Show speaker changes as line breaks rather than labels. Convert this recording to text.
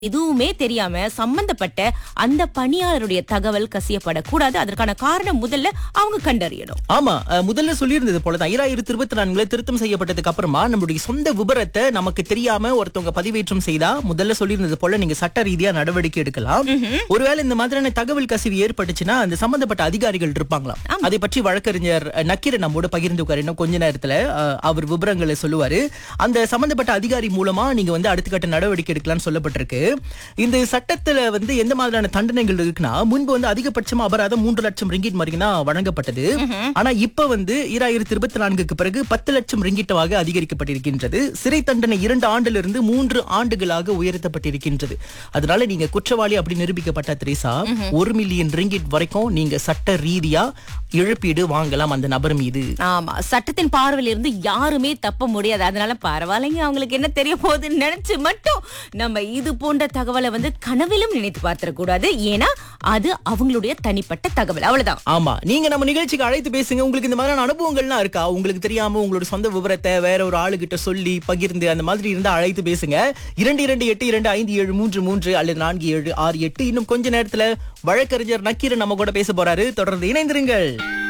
எதுவுமே தெரியாம சம்பந்தப்பட்ட அந்த பணியாளருடைய தகவல் கசியப்படக்கூடாது அதற்கான காரணம் முதல்ல அவங்க கண்டறியணும்
ஆமா அஹ், முதல்ல சொல்லியிருந்தது போலதான் ஈராயிரத்தி இருபத்தி நான்குல திருத்தம் செய்யப்பட்டதுக்கு அப்புறமா நம்மளுடைய சொந்த விபரத்தை நமக்கு தெரியாம ஒருத்தவங்க பதிவேற்றம் செய்தா முதல்ல சொல்லியிருந்தது போல நீங்க சட்ட ரீதியா நடவடிக்கை எடுக்கலாம் ஒருவேளை இந்த மாதிரியான தகவல் கசிவு ஏற்பட்டுச்சுன்னா அந்த சம்பந்தப்பட்ட அதிகாரிகள் இருப்பாங்களாம் அதை பற்றி வழக்கறிஞர் அஹ், நக்கீரன் நம்மோட பகிர்ந்துக்காரு இன்னும் கொஞ்ச நேரத்துல அஹ், அவர் விவரங்களை சொல்லுவாரு அந்த சம்பந்தப்பட்ட அதிகாரி மூலமா நீங்க வந்து அடுத்த கட்ட நடவடிக்கை எடுக்கலாம்னு சொல்லப்பட்டிருக்கு இந்த சட்டத்துல வந்து எந்த மாதிரியான தண்டனைகள் இருக்குன்னா முன்பு வந்து அதிகபட்சமா அபராதம் மூன்று லட்சம் ரிங்கிட் வரைக்கும் தான் வழங்கப்பட்டது ஆனா இப்ப வந்து ஈராயிரத்தி இருபத்தி நான்குக்கு பிறகு பத்து லட்சம் ரிங்கிட்டவாக அதிகரிக்கப்பட்டிருக்கின்றது சிறை தண்டனை இரண்டு ஆண்டிலிருந்து மூன்று ஆண்டுகளாக உயர்த்தப்பட்டிருக்கின்றது அதனால நீங்க குற்றவாளி அப்படி நிரூபிக்கப்பட்ட திரேசா ஒரு மில்லியன் ரிங்கிட் வரைக்கும் நீங்க சட்ட ரீதியா இழப்பீடு வாங்கலாம் அந்த நபர் மீது
ஆமா சட்டத்தின் பார்வையில இருந்து யாருமே தப்ப முடியாது அதனால பரவாயில்லைங்க அவங்களுக்கு என்ன தெரிய போகுதுன்னு நினைச்சு மட்டும் நம்ம இது போன்ற தகவலை வந்து கனவிலும் நினைத்து பார்த்திடக்கூடாது ஏன்னா அது அவங்களுடைய தனிப்பட்ட தகவல் அவ்வளவுதான்
ஆமா நீங்க நம்ம நிகழ்ச்சிக்கு அழைத்து பேசுங்க உங்களுக்கு இந்த மாதிரியான அனுபவங்கள்லாம் இருக்கா உங்களுக்கு தெரியாம உங்களோட சொந்த விவரத்தை வேற ஒரு ஆளுகிட்ட சொல்லி பகிர்ந்து அந்த மாதிரி இருந்தா அழைத்து பேசுங்க இரண்டு இரண்டு எட்டு இரண்டு ஐந்து ஏழு மூன்று மூன்று அல்லது நான்கு ஏழு ஆறு எட்டு இன்னும் கொஞ்ச நேரத்துல வழக்கறிஞர் நக்கீரன் நம்ம கூட பேச போறாரு தொடர்ந்து இணைந்திருங்கள்